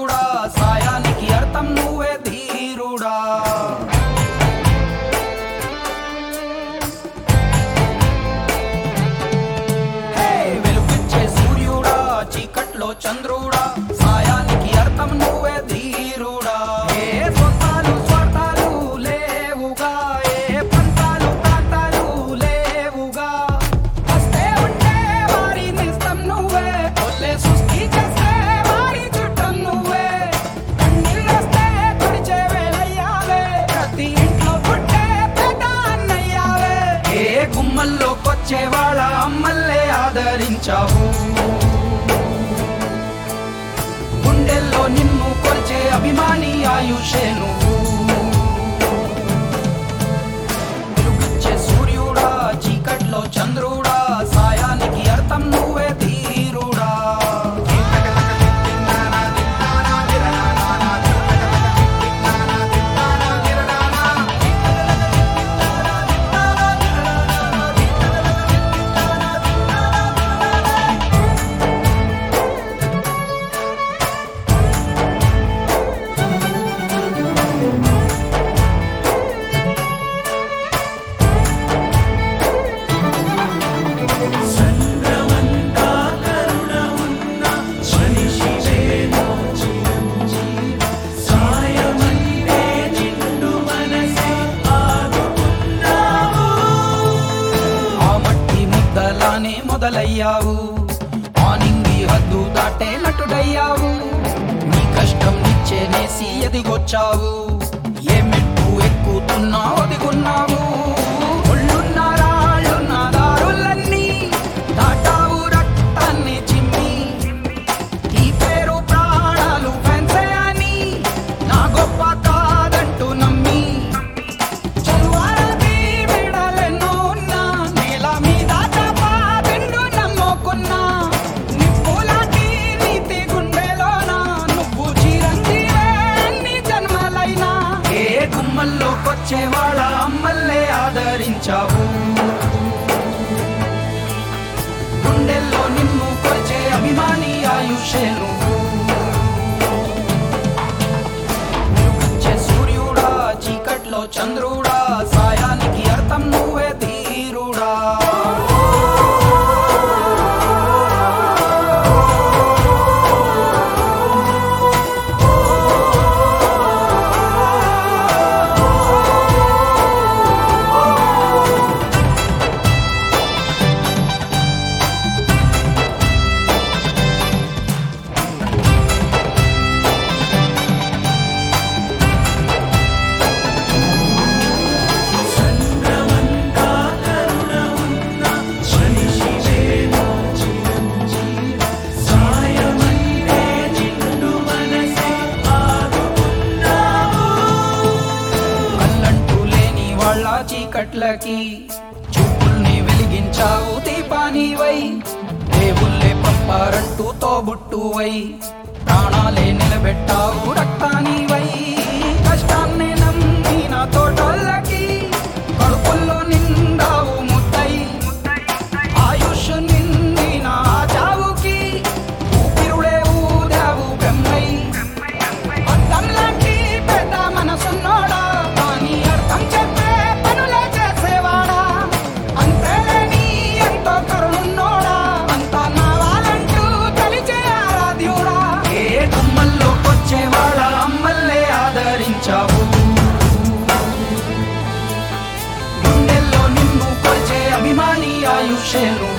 చంద్రుడా సాయానికి అర్థం నువ్వే ధీరుడా హే, వెలుగిచ్చే సూర్యుడా చీకట్లో చంద్రుడా సాయానికి అర్థం నువ్వే ధీరుడా ఏ సొంతాలు స్వార్థాలు లేవుగా ఏ పంతాలు ప్రాంతాలు లేవుగా వస్తే ఉంటే వారి నిస్తం నువ్వే కొల్లే సృష్టి చేస్తే వారి చుట్టం నువ్వే కన్నీళ్ళొస్తే తుడిచే వేళయ్యావే ప్రతి ఇంట్లో పుట్టే పెద్ద అన్నయ్యావే ఏ గుమ్మల్లోకొచ్చే వాళ్ళ అమ్మల్లే ఆదరించావు గుండెల్లో నిన్ను కొలిచే అభిమాని ఆయుషే నువ్వు వెలుగిచ్చే సూర్యుడా చీకట్లో చంద్రుడా సాయానికి అర్థం నువ్వే ధీరుడా ఆ మట్టి ముద్దలానే మొదలయ్యావు ఆనింగి హద్దు దాటే నటుడయ్యావు నీ కష్టం నిచ్చే నేసి ఎదిగొచ్చావు ఏ మెట్టు ఎక్కుతున్నా ఒదిగున్నావు ఒళ్ళున్న రాళ్ళున్న దారులన్నీ దాటావు రక్తాన్ని చిమ్మి ఈ పేరు ప్రాణాలు ఫెన్సే అని నా గొప్ప కాదంటూ నమ్మి చలువారది విడలెన్నో ఉన్నా, నేల మీద చాపాదిండు నమ్ముకున్నా. నిప్పులాంటి నీతి గుండెలోన, నువ్వు చిరంజీవే అన్ని జన్మలైనా. ఏ గుమ్మల్లోకొచ్చే వాళ్ళ అమ్మల్లే ఆదరించావు గుండెల్లో నిన్ను కొలిచే అభిమాని ఆయుషే నువ్వు వెలుగిచ్చే సూర్యుడా చీకట్లో చంద్రుడా సాయానికి అర్థం నువ్వే ధీరుడా కళ్ళంటూ లేని వాళ్ళ చీకట్లకి చూపుల్ని వెలిగించావు దీపానివై దేవుళ్ళే పంపారంటూ తోబుట్టువై ప్రాణాలే నిలబెట్టావు రక్తానివై కష్టాన్ని నమ్మిన తోటోళ్ళకి కడుపుల్లో నిండావు ముద్దై ఆయుష్ నిండిన ఆ చావుకి ఊపిరుడే ఊదావు బెమ్మై అద్దంలాంటి పెద్ద మనసున్నోడా కానీ అర్థం చెప్పే పనులే చేసేవాడా అంతేలేని ఎంతో కరుణున్నోడా అంతా నావాలంటూ కలిచే ఆరాధ్యుడా ఏ గుమ్మల్లోకొచ్చేవాడ అమ్మల్లే ఆదరించావు గుండెల్లో నిన్ను కొలిచే అభిమాని ఆయుషేను